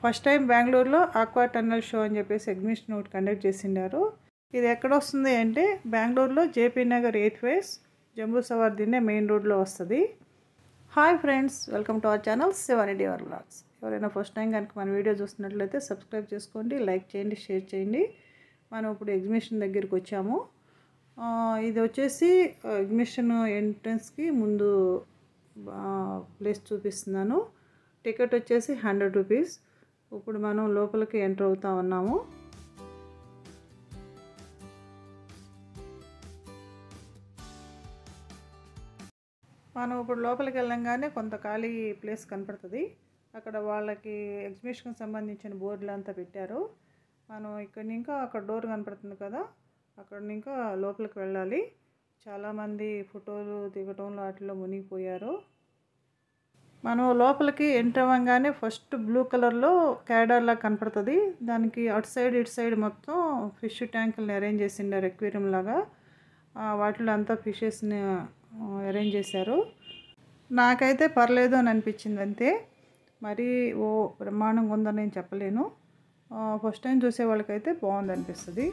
first time బెంగళూరులో aqua tunnel show అని చెప్పేసి ఎగ్జిబిషన్ ఒకటి కండక్ట్ చేసిండారు ఇది ఎక్కడ వస్తుంది అంటే బెంగళూరులో JP Nagar eighth phase Jambu Savari Dinne main రోడ్లో వస్తుంది hi friends welcome to our channel Shivareddy our blogs ఎవరైనా ఫస్ట్ టైం కనుక మన వీడియో చూస్తున్నట్లయితే సబ్స్క్రైబ్ చేసుకోండి లైక్ చేయండి షేర్ చేయండి మనం ఇప్పుడు ఎగ్జిబిషన్ దగ్గరికి వచ్చాము ఆ, ఇది వచ్చేసి ఎగ్జిబిషన్ ఎంట్రన్స్కి ముందు ప్లేస్ చూపిస్తున్నాను టికెట్ వచ్చేసి హండ్రెడ్ రూపీస్ ఇప్పుడు మనం లోపలికి ఎంటర్ అవుతా ఉన్నాము మనం ఇప్పుడు లోపలికి వెళ్ళంగానే కొంత ఖాళీ ప్లేస్ కనపడుతుంది అక్కడ వాళ్ళకి ఎగ్జిబిషన్కి సంబంధించిన బోర్డులు అంతా పెట్టారు మనం ఇక్కడ ఇంకా అక్కడ డోర్ కనపడుతుంది కదా అక్కడ ఇంకా లోపలికి వెళ్ళాలి చాలామంది ఫోటోలు దిగటంలో వాటిలో మునిగిపోయారు మనం లోపలికి ఎంటర్ అవ్వగానే ఫస్ట్ బ్లూ కలర్లో క్యాడర్లా కనపడుతుంది దానికి అటు సైడ్ ఇటు సైడ్ మొత్తం ఫిష్ ట్యాంకులను అరేంజ్ చేసిండారు ఎక్వేరియం లాగా ఆ, వాటిలో అంతా ఫిషెస్ని అరేంజ్ చేశారు నాకైతే పర్లేదు అని అనిపించింది అంతే మరి ఓ బ్రహ్మాండంగా ఉందని నేను చెప్పలేను ఫస్ట్ టైం చూసే వాళ్ళకైతే బాగుంది అనిపిస్తుంది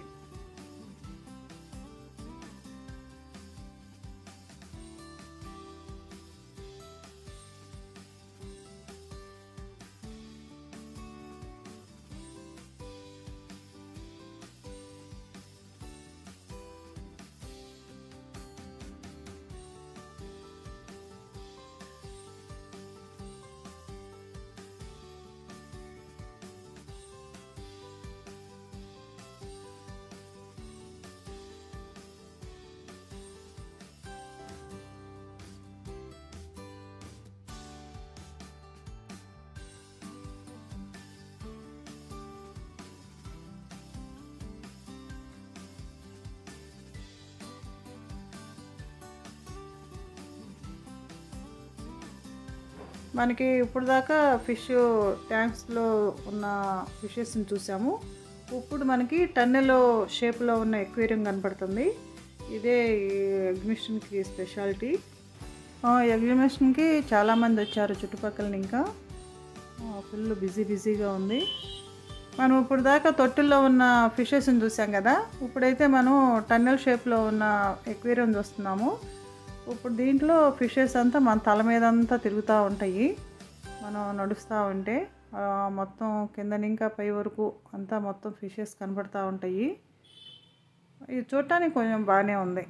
మనకి ఇప్పుడు దాకా ఫిష్ ట్యాంక్స్లో ఉన్న ఫిషెస్ని చూసాము ఇప్పుడు మనకి టన్నెలో షేప్లో ఉన్న ఎక్వేరియం కనపడుతుంది ఇదే ఈ ఎగ్జిబిషన్కి స్పెషాలిటీ ఎగ్జిబిషన్కి చాలామంది వచ్చారు చుట్టుపక్కల ఇంకా ఫుల్ బిజీ బిజీగా ఉంది మనం ఇప్పుడు దాకా తొట్టుల్లో ఉన్న ఫిషెస్ని చూసాం కదా ఇప్పుడైతే మనం టన్నెల్ షేప్లో ఉన్న ఎక్వేరియం చూస్తున్నాము ఇప్పుడు దీంట్లో ఫిషెస్ అంతా మన తల మీద అంతా తిరుగుతూ ఉంటాయి మనం నడుస్తూ ఉంటే ఆ, మొత్తం కింద ఇంకా పై వరకు అంతా మొత్తం ఫిషెస్ కనబడుతూ ఉంటాయి ఇది చూడటానికి కొంచెం బాగానే ఉంది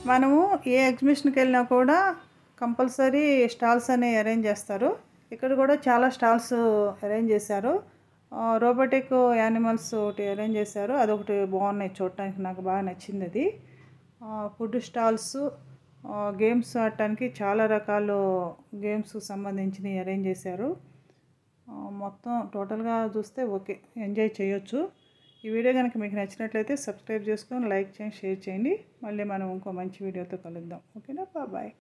మనము ఏ ఎగ్జిబిషన్కి వెళ్ళినా కూడా కంపల్సరీ స్టాల్స్ అనేవి అరేంజ్ చేస్తారు ఇక్కడ కూడా చాలా స్టాల్స్ అరేంజ్ చేశారు రోబోటిక్ యానిమల్స్ ఒకటి అరేంజ్ చేశారు అదొకటి బాగున్నాయి చూడటానికి నాకు బాగా నచ్చింది అది ఫుడ్ స్టాల్స్ గేమ్స్ ఆడటానికి చాలా రకాల గేమ్స్ సంబంధించినవి అరేంజ్ చేశారు మొత్తం టోటల్గా చూస్తే ఓకే ఎంజాయ్ చేయొచ్చు ఈ వీడియో కనుక మీకు నచ్చినట్లయితే సబ్స్క్రైబ్ చేసుకొని లైక్ చేయండి షేర్ చేయండి మళ్ళీ మనం ఇంకో మంచి వీడియోతో కలుద్దాం ఓకేనా బాయ్